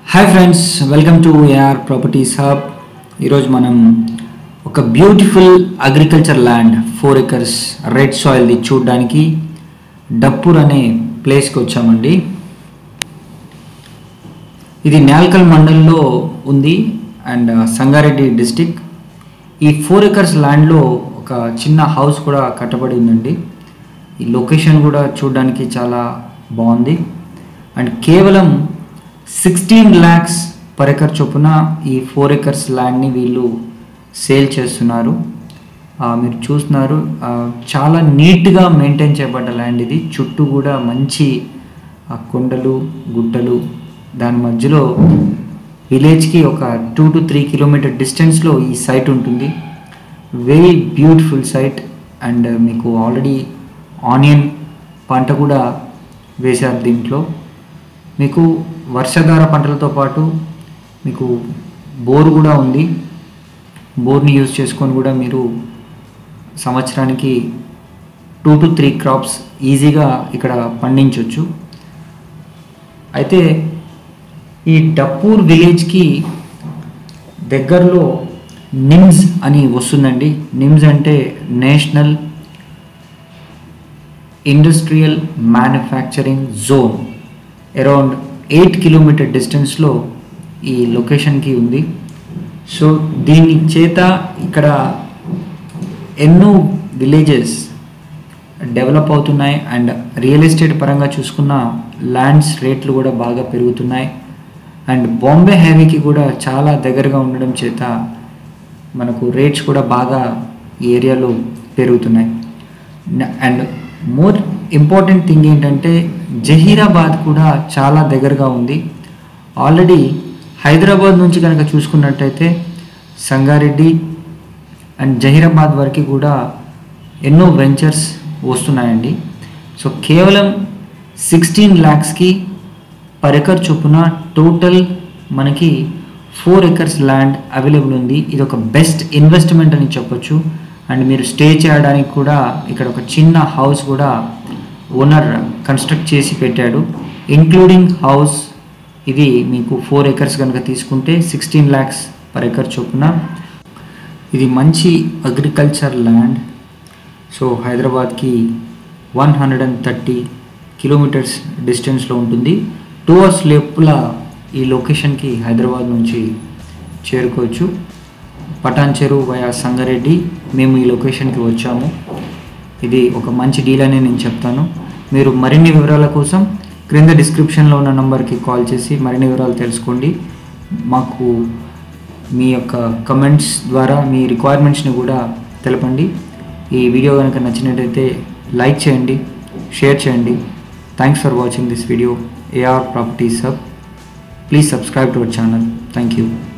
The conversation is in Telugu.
hi friends welcome to A R properties hub ఈరోజు మనం ఒక beautiful agriculture land four acres red సాయిల్ది చూడడానికి డప్పూర్ అనే ప్లేస్కి వచ్చామండి ఇది నేల్కల్ మండలంలో ఉంది అండ్ సంగారెడ్డి డిస్టిక్ ఈ ఫోర్ ఎకర్స్ ల్యాండ్లో ఒక చిన్న హౌస్ కూడా కట్టబడి ఉందండి ఈ లొకేషన్ కూడా చూడడానికి చాలా బాగుంది అండ్ కేవలం సిక్స్టీన్ ల్యాక్స్ పర్ ఎకర్ చొప్పున ఈ ఫోర్ ఎకర్స్ ల్యాండ్ని వీళ్ళు సేల్ చేస్తున్నారు ఆ, మీరు చూస్తున్నారు ఆ, చాలా నీట్గా మెయింటైన్ చేయబడ్డ ల్యాండ్ ఇది చుట్టూ కూడా మంచి ఆ, కొండలు గుట్టలు దాని మధ్యలో విలేజ్కి ఒక టూ టు త్రీ కిలోమీటర్ డిస్టెన్స్లో ఈ సైట్ ఉంటుంది వెరీ బ్యూటిఫుల్ సైట్ అండ్ మీకు ఆల్రెడీ ఆనియన్ పంట కూడా వేశారు దీంట్లో మీకు వర్షాధార పంటలతో పాటు మీకు బోర్ కూడా ఉంది బోర్ని యూజ్ చేసుకొని కూడా మీరు సంవత్సరానికి టూ టు త్రీ క్రాప్స్ ఈజీగా ఇక్కడ పండించవచ్చు అయితే ఈ డప్పూర్ విలేజ్కి దగ్గరలో నిమ్స్ అని వస్తుందండి నిమ్స్ అంటే national industrial manufacturing zone around eight kilometre డిస్టెన్స్లో ఈ లొకేషన్కి ఉంది సో దీని చేత ఇక్కడ ఎన్నో విలేజెస్ డెవలప్ అవుతున్నాయి అండ్ రియల్ ఎస్టేట్ పరంగా చూసుకున్న ల్యాండ్స్ రేట్లు కూడా బాగా పెరుగుతున్నాయి అండ్ బాంబే హైవేకి కూడా చాలా దగ్గరగా ఉండడం చేత మనకు రేట్స్ కూడా బాగా ఈ ఏరియాలో పెరుగుతున్నాయి అండ్ మోర్ ఇంపార్టెంట్ థింగ్ ఏంటంటే జహీరాబాద్ కూడా చాలా దగ్గరగా ఉంది ఆల్రెడీ హైదరాబాద్ నుంచి కనుక చూసుకున్నట్టయితే సంగారెడ్డి అండ్ జహీరాబాద్ వరకు కూడా ఎన్నో వెంచర్స్ వస్తున్నాయండి సో కేవలం సిక్స్టీన్ ల్యాక్స్కి పర్ ఎకర్ చొప్పున టోటల్ మనకి ఫోర్ ఎకర్స్ ల్యాండ్ అవైలబుల్ ఉంది ఇది ఒక బెస్ట్ ఇన్వెస్ట్మెంట్ అని చెప్పొచ్చు అండ్ మీరు స్టే చేయడానికి కూడా ఇక్కడ ఒక చిన్న హౌస్ కూడా ఓనర్ కన్స్ట్రక్ట్ చేసి పెట్టాడు ఇంక్లూడింగ్ హౌస్ ఇది మీకు ఫోర్ ఎకర్స్ కనుక తీసుకుంటే సిక్స్టీన్ ల్యాక్స్ పర్ ఎకర్ చొప్పున ఇది మంచి అగ్రికల్చర్ ల్యాండ్ సో హైదరాబాద్కి one hundred and thirty kilometres డిస్టెన్స్లో ఉంటుంది టూ అవర్స్ లోపల ఈ లొకేషన్కి హైదరాబాద్ నుంచి చేరుకోవచ్చు పటాన్ చెరువు వయా సంగారెడ్డి మేము ఈ లొకేషన్కి వచ్చాము ఇది ఒక మంచి డీల్ అని నేను చెప్తాను మీరు మరిన్ని వివరాల కోసం క్రింద డిస్క్రిప్షన్లో ఉన్న నంబర్కి కాల్ చేసి మరిన్ని వివరాలు తెలుసుకోండి మాకు మీ యొక్క కమెంట్స్ ద్వారా మీ రిక్వైర్మెంట్స్ని కూడా తెలపండి ఈ వీడియో కనుక నచ్చినట్టయితే లైక్ చేయండి షేర్ చేయండి thanks for watching this video A R properties hub please subscribe to our channel thank you